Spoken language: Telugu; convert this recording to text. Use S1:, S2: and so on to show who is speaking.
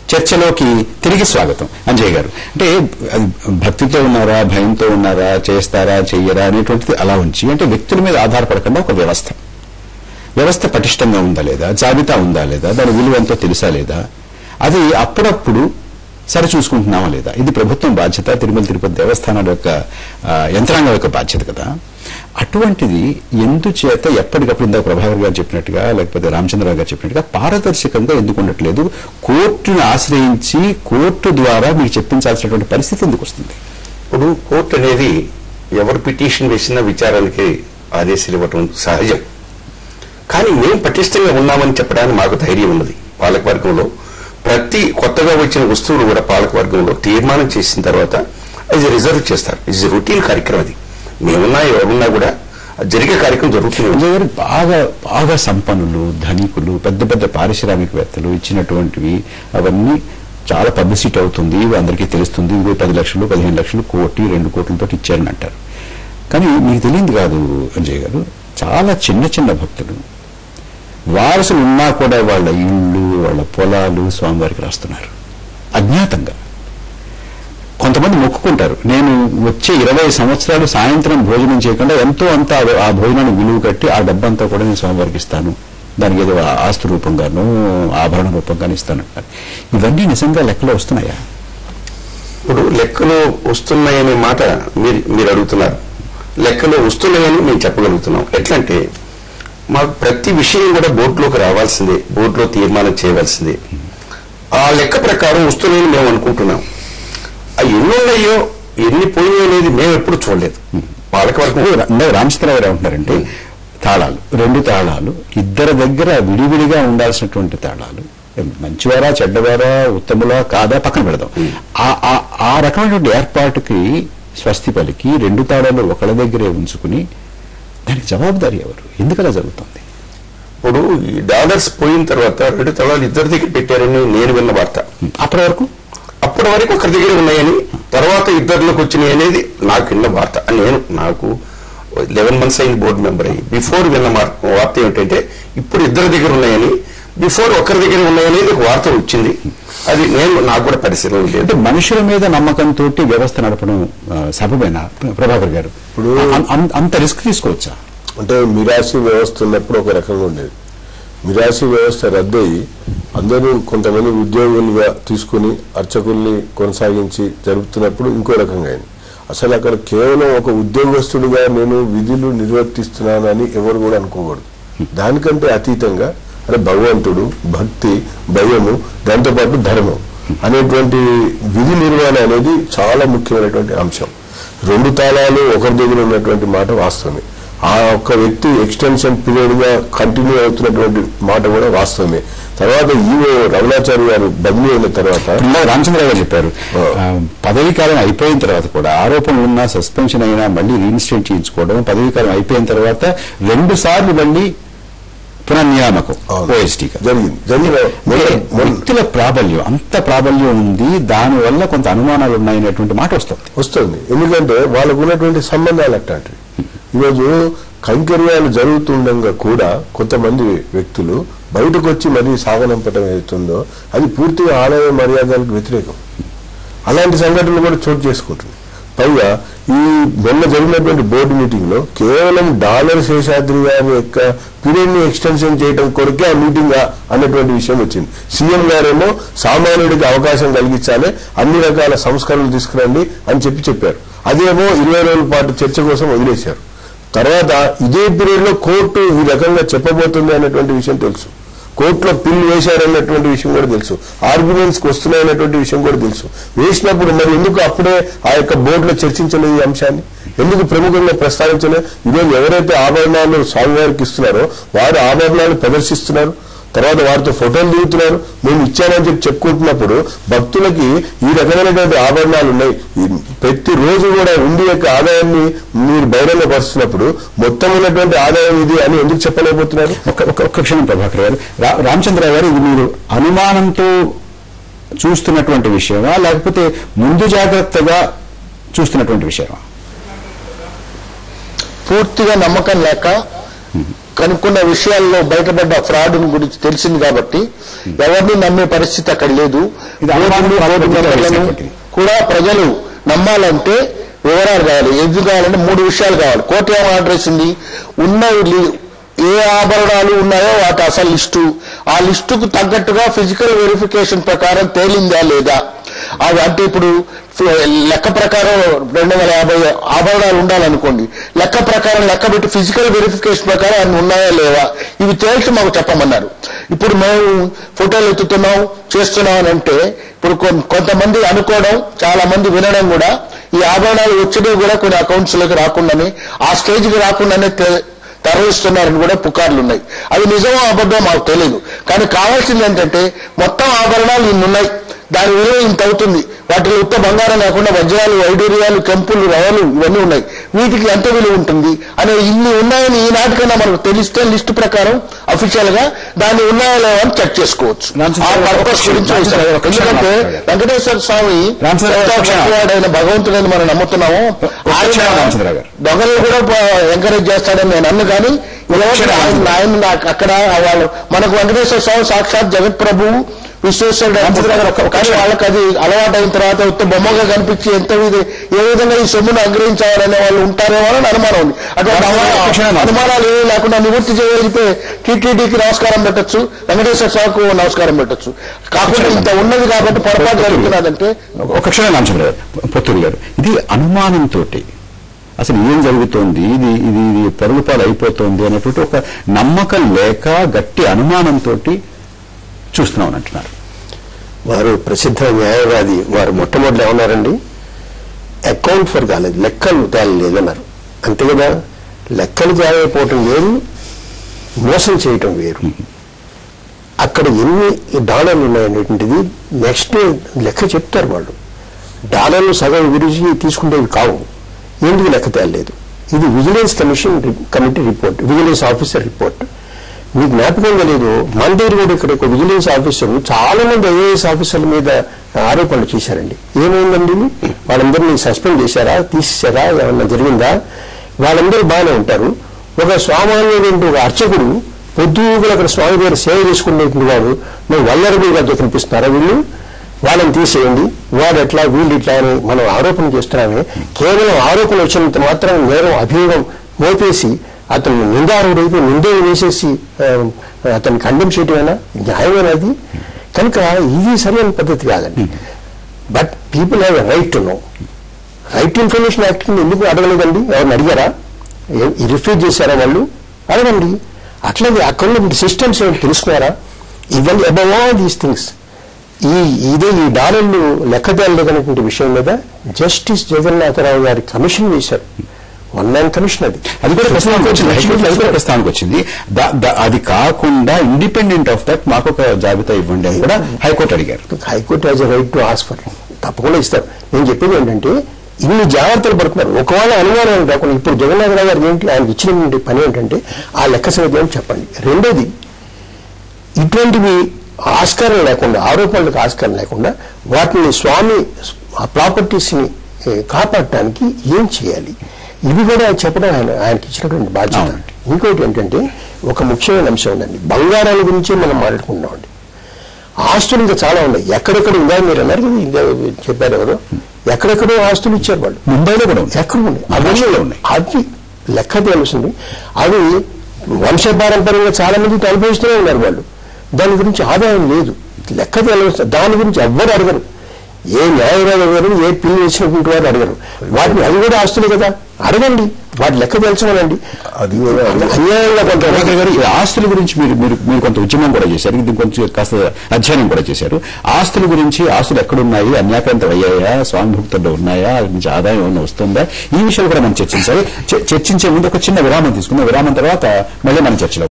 S1: చర్చలోకి తిరిగి స్వాగతం అంజయ్ గారు అంటే అది భక్తితో ఉన్నారా భయంతో ఉన్నారా చేస్తారా చెయ్యరా అనేటువంటిది అలా ఉంచి అంటే వ్యక్తుల మీద ఆధారపడకుండా ఒక వ్యవస్థ వ్యవస్థ పటిష్టంగా ఉందా లేదా జాబితా ఉందా లేదా దాని విలువ ఎంతో తెలుసా లేదా అది అప్పుడప్పుడు సరి చూసుకుంటున్నామా లేదా ఇది ప్రభుత్వం బాధ్యత తిరుమల తిరుపతి దేవస్థానాల యొక్క ఆ, యంత్రాంగం యొక్క బాధ్యత కదా అటువంటిది ఎందుచేత ఎప్పటికప్పుడు ఇందాక ప్రభాకర్ గారు చెప్పినట్టుగా లేకపోతే రామచంద్రరావు గారు చెప్పినట్టుగా పారదర్శకంగా ఎందుకు ఉండట్లేదు కోర్టును ఆశ్రయించి కోర్టు ద్వారా మీకు చెప్పించాల్సినటువంటి పరిస్థితి ఎందుకు వస్తుంది
S2: ఇప్పుడు కోర్టు అనేది ఎవరు పిటిషన్ వేసినా విచారానికి ఆదేశాలు ఇవ్వటం సహజం కానీ మేము పటిష్టంగా ఉన్నామని చెప్పడానికి మాకు ధైర్యం ఉన్నది పాలకవర్గంలో ప్రతి కొత్తగా వచ్చిన వస్తువులు కూడా పాలకవర్గంలో తీర్మానం చేసిన తర్వాత అది రిజర్వ్ చేస్తారు ఇది రొటీన్ కార్యక్రమం అది మేమున్నా ఎవరున్నా కూడా అది జరిగే కార్యక్రమం జరుగుతూనే ఉంది
S1: సంజయ్ గారు బాగా బాగా సంపన్నులు ధనికులు పెద్ద పెద్ద పారిశ్రామికవేత్తలు ఇచ్చినటువంటివి అవన్నీ చాలా పబ్లిసిటీ అవుతుంది ఇవి అందరికీ తెలుస్తుంది ఇవి పది లక్షలు పదిహేను లక్షలు కోటి రెండు కోట్లతో ఇచ్చారని అంటారు కానీ మీకు తెలియదు కాదు అంజయ్ గారు చాలా చిన్న చిన్న భక్తులు వారసులు ఉన్నా కూడా వాళ్ళ ఇళ్ళు వాళ్ళ పొలాలు స్వామివారికి రాస్తున్నారు అజ్ఞాతంగా కొంతమంది మొక్కుకుంటారు నేను వచ్చే ఇరవై సంవత్సరాలు సాయంత్రం భోజనం చేయకుండా ఎంతో అంత ఆ- ఆ భోజనాన్ని విలువ కట్టి ఆ డబ్బంతా కూడా నేను స్వామివారికి ఇస్తాను దానికి ఏదో ఆ- ఆస్తి రూపంగాను ఆభరణ రూపంగాను ఇస్తానంటారు ఇవన్నీ నిజంగా లెక్కలో వస్తున్నాయా
S2: ఇప్పుడు లెక్కలు వస్తున్నాయనే మాట మీరు మీరు అడుగుతున్నారు లెక్కలు వస్తున్నాయని మేము చెప్పగలుగుతున్నాం ఎట్లంటే మాకు ప్రతి విషయం కూడా బోర్డులోకి రావాల్సిందే బోర్డులో తీర్మానం చేయవలసిందే ఆ లెక్క ప్రకారం వస్తున్నాయని మేము అనుకుంటున్నాం ఆ ఎన్ని ఉన్నాయో ఎన్ని పోయినాయో అనేది మేము ఎప్పుడు చూడలేదు పాలకవర్గం
S1: ఇందాక రామచంద్రరావు గారు ఏమంటున్నారంటే తాళాలు రెండు తాళాలు ఇద్దరి దగ్గర విడివిడిగా ఉండాల్సినటువంటి తాళాలు మంచివారా చెడ్డవారా ఉత్తములా కాదా పక్కన పెడదాం ఆ- ఆ- ఆ రకమైనటువంటి ఏర్పాటుకి స్వస్తి పలికి రెండు తాళాలు ఒకళ్ళ దగ్గరే ఉంచుకుని దానికి జవాబుదారీ ఎవరు ఎందుకలా జరుగుతుంది
S2: ఇప్పుడు ఈ డాలర్స్ పోయిన తర్వాత రెండు తలాలు ఇద్దరి దగ్గర పెట్టారని నేను విన్న వార్త
S1: అప్పటి వరకు
S2: అప్పటి వరకు ఒకరి దగ్గర ఉన్నాయని తర్వాత ఇద్దరిలోకి వచ్చినాయి అనేది నాకు విన్న వార్త నేను నాకు లెవెన్ మంత్స్ అయిన బోర్డు మెంబర్ అయ్యి బిఫోర్ విన్న మార్- వార్త ఏమిటంటే ఇప్పుడు ఇద్దరి దగ్గర ఉన్నాయని బిఫోర్ ఒకరి దగ్గర ఉన్నాయనేది ఒక వార్త వచ్చింది అది నేను నాకు కూడా పరిశీలన లేదు
S1: అంటే మనుషుల మీద నమ్మకంతో వ్యవస్థ నడపడం ఆ, సబబేనా ప్రభాకర్ గారు
S3: ఇప్పుడు-
S1: అం- అం- అంత రిస్క్ తీసుకోవచ్చా
S3: అంటే మిరాసి వ్యవస్థ ఉన్నప్పుడు ఒక రకంగా ఉండేది మిరాసి వ్యవస్థ రద్దయి అందరూ కొంతమంది ఉద్యోగులుగా తీసుకుని అర్చకుల్ని కొనసాగించి జరుపుతున్నప్పుడు ఇంకో రకంగా అయింది అసలు అక్కడ కేవలం ఒక ఉద్యోగస్తుడిగా నేను విధులు నిర్వర్తిస్తున్నానని ఎవరు కూడా అనుకోకూడదు దానికంటే అతీతంగా అంటే భగవంతుడు భక్తి భయము దాంతోపాటు ధర్మం అనేటువంటి విధి నిర్వహణ అనేది చాలా ముఖ్యమైనటువంటి అంశం రెండు తాళాలు ఒకరి దగ్గర ఉన్నటువంటి మాట వాస్తవమే ఆ ఒక్క వ్యక్తి ఎక్స్టెన్షన్ పీరియడ్ గా కంటిన్యూ అవుతున్నటువంటి మాట కూడా వాస్తవమే తర్వాత ఈవో రమణాచారి గారు బదిలీ అయిన తర్వాత
S1: ఇందాక రామచంద్రరావు గారు చెప్పారు ఆ, పదవీ కాలం అయిపోయిన తర్వాత కూడా ఆరోపణలు ఉన్నా సస్పెన్షన్ అయినా మళ్ళీ రీఇన్స్టేట్ చేయించుకోవడం పదవీ కాలం అయిపోయిన తర్వాత రెండు సార్లు మళ్ళీ పునర్నియామకం
S3: అవును.
S1: ఓఎస్టీ
S3: జరిగింది జరిగిన మొన్న- మొన్న
S1: వ్యక్తుల ప్రాబల్యం అంత ప్రాబల్యం ఉంది దాని వల్ల కొంత అనుమానాలు ఉన్నాయనేటువంటి మాట వస్తుంది
S3: వస్తుంది ఎందుకంటే వాళ్ళకు ఉన్నటువంటి సంబంధాలు అట్లాంటివి ఈరోజు కైంకర్యాలు జరుగుతుండగా కూడా కొంతమంది వ్యక్తులు బయటకు వచ్చి మరీ సాగనంపటం ఏదైతుందో అది పూర్తిగా ఆలయ మర్యాదలకు వ్యతిరేకం అలాంటి సంఘటనలు కూడా చోటు చేసుకుంటుంది పైగా ఈ మొన్న జరిగినటువంటి బోర్డు మీటింగ్ లో కేవలం డాలర్ శేషాద్రి గారి యొక్క పీరియడ్ ని ఎక్స్టెన్షన్ చేయడం కొరకే ఆ మీటింగ్ అన్నటువంటి విషయం వచ్చింది సీఎం గారేమో సామాన్యుడికి అవకాశం కలిగించాలి అన్ని రకాల సంస్కరణలు తీసుకురండి అని చెప్పి చెప్పారు అదేమో ఇరవై రోజుల పాటు చర్చ కోసం వదిలేశారు తర్వాత ఇదే పీరియడ్ లో కోర్టు ఈ రకంగా చెప్పబోతుంది అన్నటువంటి విషయం తెలుసు కోర్టులో పిల్లు వేశారన్నటువంటి విషయం కూడా తెలుసు ఆర్గ్యుమెంట్స్ కి వస్తున్నాయన్నటువంటి విషయం కూడా తెలుసు వేసినప్పుడు మరి ఎందుకు అప్పుడే ఆ యొక్క బోర్డులో చర్చించలేదు ఈ అంశాన్ని ఎందుకు ప్రముఖంగా ప్రస్తావించలేదు ఈరోజు ఎవరైతే ఆభరణాలు స్వామివారికి ఇస్తున్నారో వారు ఆభరణాలు ప్రదర్శిస్తున్నారు తర్వాత వారితో ఫోటోలు దిగుతున్నారు మేము ఇచ్చానని చెప్పి చెప్పుకుంటున్నప్పుడు భక్తులకి ఈ రకమైనటువంటి ఆభరణాలు ఉన్నాయి ఈ ప్రతి రోజు కూడా ఉండి యొక్క ఆదాయాన్ని మీరు బహిరంగపరుస్తున్నప్పుడు మొత్తం ఉన్నటువంటి ఆదాయం ఇది అని ఎందుకు చెప్పలేకపోతున్నారు
S1: ఒక ఒక ఒక్క క్షణం ప్రభాకర్ గారు రా- రామచంద్రరావు గారు ఇది మీరు అనుమానంతో చూస్తున్నటువంటి విషయమా లేకపోతే ముందు జాగ్రత్తగా చూస్తున్నటువంటి విషయమా
S4: పూర్తిగా నమ్మకం లేక కనుక్కున్న విషయాల్లో బయటపడ్డ ఫ్రాడ్ గురించి తెలిసింది కాబట్టి ఎవరిని నమ్మే పరిస్థితి అక్కడ లేదు
S1: ఇది అనుమానం
S4: బోర్డు
S1: రాకుండా
S4: మెంబర్లను
S1: వేసేటువంటిది.
S4: కూడా ప్రజలు నమ్మాలంటే వివరాలు కావాలి ఎందుకు కావాలంటే మూడు విషయాలు కావాలి కోర్టు ఏం ఆర్డర్ వేసింది ఉన్న లి- ఏ ఆభరణాలు ఉన్నాయో వాటి అసలు లిస్టు ఆ లిస్టుకు తగ్గట్టుగా ఫిజికల్ వెరిఫికేషన్ ప్రకారం తేలిందా లేదా అవి అంటే ఇప్పుడు ఫి- లెక్క ప్రకారం రెండు వందల యాభై ఆభరణాలు ఉండాలనుకోండి లెక్క ప్రకారం లెక్క పెట్టి ఫిజికల్ వెరిఫికేషన్ ప్రకారం అన్ని ఉన్నాయా లేవా ఇవి తేల్చి మాకు చెప్పమన్నారు ఇప్పుడు మేము ఫోటోలు ఎత్తుతున్నాం చేస్తున్నాం అని అంటే ఇప్పుడు కొన్- కొంతమంది అనుకోవడం చాలా మంది వినడం కూడా ఈ ఆభరణాలు వచ్చినవి కూడా కొన్ని అకౌంట్స్ లోకి రాకుండానే ఆ స్టేజ్కి రాకుండానే తె- తరలిస్తున్నారని కూడా పుకార్లు ఉన్నాయి అవి నిజమో అబద్ధం మాకు తెలియదు కానీ కావాల్సింది ఏంటంటే మొత్తం ఆభరణాలు ఇన్ని ఉన్నాయి దాని విలువ ఇంత అవుతుంది వాటిలో ఉత్త బంగారం కాకుండా వజ్రాలు వైడూర్యాలు కెంపులు రవలు ఇవన్నీ ఉన్నాయి వీటికి ఎంత విలువ ఉంటుంది అనే ఇన్ని ఉన్నాయని ఈనాటికైనా మనకు తెలిస్తే లిస్టు ప్రకారం అఫీషియల్ గా దాన్ని ఉన్నాయా లేవా అని చెక్ చేసుకోవచ్చు
S1: రామ్
S4: ఆ
S1: చంద్ర గారు,
S4: పర్పస్
S1: ఒక
S4: గురించి
S1: రామ్ చంద్ర గారు, ఒక క్షణం
S4: ఎందుకంటే
S1: మాట్లాడారు.
S4: వెంకటేశ్వర స్వామి
S1: రామ్ చంద్ర గారు,
S4: ఎంతో
S1: ఒక క్షణం.
S4: గొప్పవాడైన భగవంతుడని మనం నమ్ముతున్నాము
S1: ఒక క్షణం, రామ్ చంద్ర గారు.
S4: దొంగలు కూడా ఎంకరేజ్ చేస్తాడని నేను అన్ను కానీ ఎవరు
S1: క్షణం, రామ్ చంద్ర.
S4: ఆయన నాకు అక్కడ వాళ్ళు మనకు వెంకటేశ్వర స్వామి సాక్షాత్ జగత్ ప్రభువు విశ్వేశ్వరుడు
S1: రామ్ చంద్ర గారు, ఒక- ఒక
S4: కానీ
S1: క్షణం.
S4: వాళ్ళకి అది అలవాటు అయిన తర్వాత ఉత్త బొమ్మగా కనిపించి ఎంత ఇది ఏ విధంగా ఈ సొమ్మును అనుగ్రహించాలనే వాళ్ళు ఉంటారేమో అని అనుమానం ఉంది అటువంటి
S1: రామ్ చంద్ర గారు, ఒక క్షణం.
S4: అనుమానాలు- అనుమానాలు ఏమీ లేకుండా నివృత్తి చేయగలిగితే టీటీడీకి నమస్కారం పెట్టొచ్చు వెంకటేశ్వర స్వామికి నమస్కారం పెట్టొచ్చు కాకుండా ఇంత ఉన్నది కాబట్టి పొరపాటు జరుగుతున్నదంటే
S1: ఒక క్షణం రామచంద్ర గారు పొత్తూరు గారు ఇది అనుమానంతో అసలు ఏం జరుగుతోంది ఇది ఇది ఇది పొరుగుపాలు అయిపోతుంది అనేటువంటి ఒక నమ్మకం లేక గట్టి అనుమానంతో చూస్తున్నాం అని అంటున్నారు
S2: వారు ప్రసిద్ధ న్యాయవాది వారు మొట్టమొదటి ఏమన్నారండి అకౌంట్ ఫర్ కాలేదు లెక్కలు తేలలేదన్నారు అంతే కదా లెక్కలు తేలకపోవటం వేరు మోసం చేయటం వేరు అక్కడ ఎన్ని డాలర్లు ఉన్నాయనేటువంటిది నెక్స్ట్ లెక్క చెప్తారు వాళ్ళు డాలర్లు సగం విడిచి తీసుకుంటేవి కావు ఎందుకు లెక్క తేలలేదు ఇది విజిలెన్స్ కమిషన్ రి- committee report vigilance officer report మీకు జ్ఞాపకంగా లేదు మన దగ్గర కూడా ఇక్కడ ఒక విజిలెన్స్ ఆఫీసర్ చాలా మంది ఐఏఎస్ ఆఫీసర్ల మీద ఆరోపణలు చేశారండి ఏమైందండి వాళ్ళందరినీ సస్పెండ్ చేశారా తీసేశారా ఏమన్నా జరిగిందా వాళ్ళందరూ బాగానే ఉంటారు ఒక సామాన్యుడు ఒక అర్చకుడు పొద్దుగులు అక్కడ స్వామి దగ్గర సేవ చేసుకునేటువంటి వాడు మేము వల్లరబులుగా కనిపిస్తున్నారా వీళ్ళు వాళ్ళని తీసేయండి వాడు ఎట్లా వీళ్ళు ఇట్లా అని మనం ఆరోపణ చేస్తున్నామే కేవలం ఆరోపణ వచ్చినంత మాత్రం నేరం అభియోగం మోపేసి అతను నిందారుడైతే నిందేలు వేసేసి ఆ, అతన్ని ఖండం చేయటమేనా న్యాయమేనది కనుక ఇది సరైన పద్ధతి కాదండి but people have right to know right information act కింద ఎందుకు అడగలేదండి ఎవరిని అడిగారా రిఫ్యూజ్ చేశారా వాళ్ళు అడగండి అట్లాగే అక్కడ ఉన్న సిస్టమ్స్ ఏమిటి తెలుసుకున్నారా ఇవన్నీ అబౌవ్ ఆల్ దీస్ థింగ్స్ ఈ ఇదే ఈ డాలర్లు లెక్క తేలలేదనేటువంటి విషయం మీద జస్టిస్ జగన్నాథరావు గారి కమిషన్ వేశారు వన్ మ్యాన్ కమిషన్ అది
S1: అది కూడా ప్రస్తావనకు వచ్చింది హైకోర్టులో అది కూడా ప్రస్తావనకు వచ్చింది దా- దా- అది కాకుండా ఇండిపెండెంట్ ఆఫ్ దట్ మాకు ఒక జాబితా ఇవ్వండి అని కూడా హైకోర్టు అడిగారు
S2: high court has right to ask for తప్పకుండా ఇస్తారు నేను చెప్పేది ఏంటంటే ఇన్ని జాగ్రత్తలు పడుతున్నారు ఒకవేళ అనుమానం రాకుండా ఇప్పుడు జగన్నాథరావు గారు ఏంటి ఆయనకి ఇచ్చినటువంటి పని ఏంటంటే ఆ లెక్క సంగతి చెప్పండి రెండోది ఇటువంటివి ఆస్కారం లేకుండా ఆరోపణలకు ఆస్కారం లేకుండా వాటిని స్వామి ఆ ప్రాపర్టీస్ని ఏ, కాపాడటానికి ఏం చేయాలి ఇవి కూడా చెప్పడం ఆయన ఆయనకి ఇచ్చినటువంటి బాధ్యత
S1: అవునండి.
S2: ఇంకోటి ఏంటంటే ఒక ముఖ్యమైన అంశం ఉందండి బంగారాల గురించి మనం మాట్లాడుకుంటున్నామండి ఆస్తులు ఇంకా చాలా ఉన్నాయి ఎక్కడెక్కడ ఉందా మీరు అన్నారు కదా ఇందా చెప్పారు ఎవరు ఎక్కడెక్కడో ఆస్తులు ఇచ్చారు వాళ్ళు
S1: ముంబైలో కూడా ఉంది
S2: ఎక్కడ ఉన్నాయి
S1: మహారాష్ట్రలో ఉన్నాయి.
S2: అవి లెక్క తెలిసింది అవి వంశపారంపర్యంగా చాలా మంది అనుభవిస్తూనే ఉన్నారు వాళ్ళు దాని గురించి ఆదాయం లేదు లెక్క తెలియదు దాని గురించి ఎవ్వరు అడగరు ఏ న్యాయవాది అడగరు ఏ పిల్లి వేసినటువంటి వారు అడగరు వాటిని అవి కూడా ఆస్తులు కదా అడగండి వాటి లెక్క తెలుసుకోనండి
S3: అది కూడా
S2: అన్యాయంగా కొంత
S1: ప్రభాకర్ గారు ఈ ఆస్తుల గురించి మీరు మీరు మీరు కొంత ఉద్యమం కూడా చేశారు ఇది కొంచెం కాస్త అధ్యయనం కూడా చేశారు ఆస్తుల గురించి ఆస్తులు ఎక్కడున్నాయి అన్యాక్రాంతం అయ్యాయా స్వామి భక్తుల్లో ఉన్నాయా వాటి నుంచి ఆదాయం ఏమైనా వస్తుందా ఈ విషయాలు కూడా మనం చర్చించాలి చ- చర్చించే ముందు ఒక చిన్న విరామం తీసుకుందాం విరామం తర్వాత మళ్ళీ మన చర్చలో